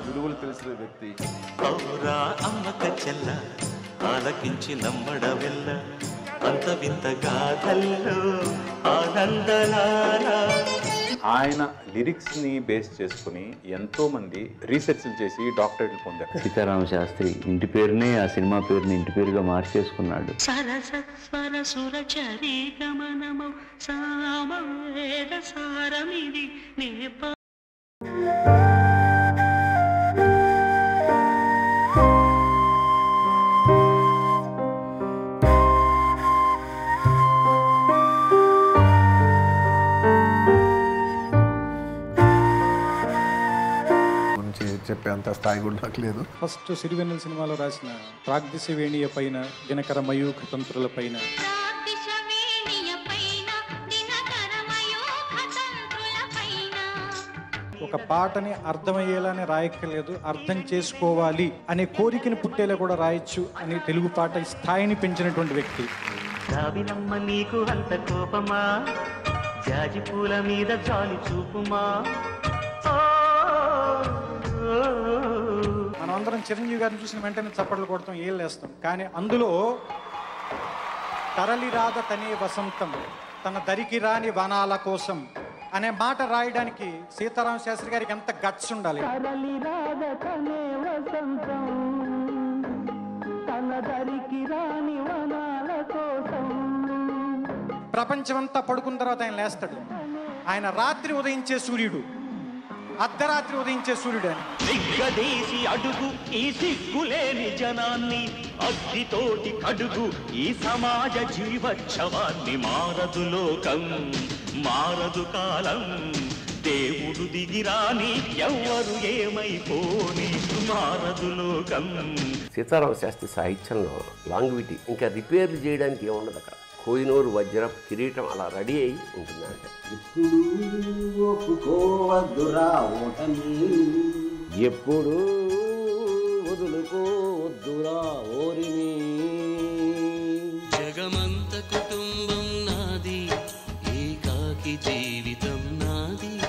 విలువలు తెలిసిన వ్యక్తి అవురా అమ్మక చెల్ల ఆలకించి నమ్మడవెల్ల అంత వింత గాథల్లో ఆనందలారా ఆయన లిరిక్స్ ని బేస్ చేసుకుని ఎంతో మంది రీసెర్చ్లు చేసి డాక్టరేట్లు పొందారు సీతారామ శాస్త్రి ఇంటి పేరునే ఆ సినిమా పేరుని ఇంటి పేరుగా మార్చేసుకున్నాడు సరసస్వర సుర చరీ గమనము సామవేద సారమిది నేప గురించి చెప్పేంత స్థాయి కూడా నాకు లేదు ఫస్ట్ సిరివెన్నెల సినిమాలో రాసిన ప్రాగ్దిశ వేణియ పైన దినకర మయూఖ తంత్రుల పైన ఒక పాటని అర్థమయ్యేలానే రాయక్కర్లేదు అర్థం చేసుకోవాలి అనే కోరికని పుట్టేలా కూడా రాయొచ్చు అనే తెలుగు పాట స్థాయిని పెంచినటువంటి వ్యక్తి రావినమ్మ నీకు అంత కోపమా జాజి పూల మీద జాలి చూపుమా ఓ, ఓ, ఓ. మనం అందరం చిరంజీవి గారిని చూసిన వెంటనే చప్పట్లు కొడతాం ఏళ్ళేస్తాం కానీ అందులో తరలిరాద తనే వసంతం తన దరికి రాని వనాల కోసం అనే మాట రాయడానికి సీతారామ శాస్త్రి గారికి ఎంత గట్స్ ఉండాలి ప్రపంచమంతా పడుకున్న తర్వాత ఆయన లేస్తాడు ఆయన రాత్రి ఉదయించే సూర్యుడు అర్ధరాత్రి ఉదయించే సూర్యుడు అని దిగ్గదీసి అడుగు ఈ సిగ్గులేని జనాన్ని అగ్గితోటి కడుగు ఈ సమాజ జీవోత్సవాన్ని మారదు లోకం మారదు కాలం దేవుడు దిగిరాని ఎవ్వరు ఏమైపోని మారదు లోకం సీతారామ శాస్త్రి సాహిత్యంలో లాంగ్విటీ ఇంకా రిపేర్లు చేయడానికి ఏముండదు అక్కడ కోయినూరు వజ్రం కిరీటం అలా రెడీ అయి ఉంటుందంట ఇప్పుడు ఒప్పుకోవద్దురా ఓటమి ఎప్పుడు వదులుకోవద్దురా ఓరిని జగమంత కుటుంబం నాది ఏకాకి జీవితం నాది